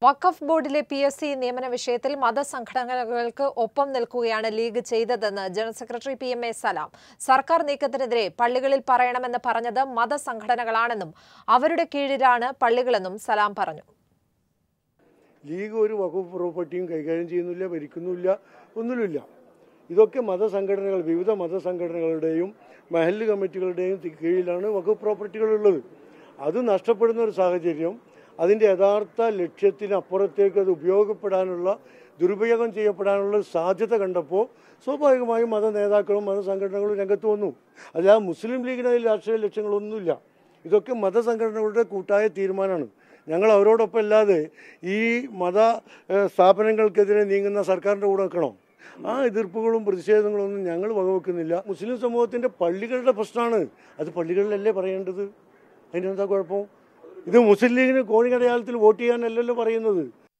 വഖഫ് ബോർഡിലെ P S C നിയമന വിഷയത്തിൽ മതസംഘടനകൾക്ക് ഒപ്പം നിൽക്കുകയാണ് ലീഗ് ചെയ്തതെന്ന് general secretary P M A Salam സർക്കാർ നീക്കത്തിനെതിരെ പള്ളികളിൽ പറയണമെന്ന് പറഞ്ഞത് മതസംഘടനകളാണെന്നും അവരുടെ കീഴിലാണ് പള്ളികളെന്നും സലാം പറഞ്ഞു ലീഗ് ഒരു വകുപ്പ് പ്രോപ്പർട്ടിയും കൈകാര്യം ചെയ്യുന്നില്ല ഭരിക്കുന്നില്ല ഒന്നുമില്ല ഇതൊക്കെ മതസംഘടനകൾ വിവിധ മതസംഘടനകളുടെയും മഹല്ല് കമ്മിറ്റികളുടെയും തി- കീഴിലാണ് വകുപ്പ് പ്രോപ്പർട്ടികളുള്ളത് അത് നഷ്ടപ്പെടുന്ന ഒരു സാഹചര്യം അതിൻ്റെ യഥാർത്ഥ ലക്ഷ്യത്തിനപ്പുറത്തേക്ക് അത് ഉപയോഗപ്പെടാനുള്ള ദുരുപയോഗം ചെയ്യപ്പെടാനുള്ള ഒരു സാധ്യത കണ്ടപ്പോൾ സ്വാഭാവികമായും മത നേതാക്കളും മതസംഘടനകളും രംഗത്ത് വന്നു അല്ലാതെ മുസ്ലിം ലീഗിന് അതിൽ രാഷ്ട്രീയ ലക്ഷ്യങ്ങളൊന്നുമില്ല ഇതൊക്കെ മതസംഘടനകളുടെ കൂട്ടായ തീരുമാനമാണ് ഞങ്ങൾ അവരോടൊപ്പം അല്ലാതെ ഈ മത ഏഹ്, സ്ഥാപനങ്ങൾക്കെതിരെ നീങ്ങുന്ന സർക്കാരിൻ്റെ കൂടെ നിൽക്കണം ആ എതിർപ്പുകളും പ്രതിഷേധങ്ങളും ഒന്നും ഞങ്ങൾ വകവെക്കുന്നില്ല മുസ്ലിം സമൂഹത്തിൻ്റെ പള്ളികളുടെ പ്രശ്നമാണ് അത് പള്ളികളിലല്ലേ പറയേണ്ടത് അതിനെന്താ കുഴപ്പം ഇത് മുസ്ലിം ലീഗിന് കോണിക്കടയാളത്തിൽ വോട്ട് ചെയ്യാനല്ലല്ലോ പറയുന്നത്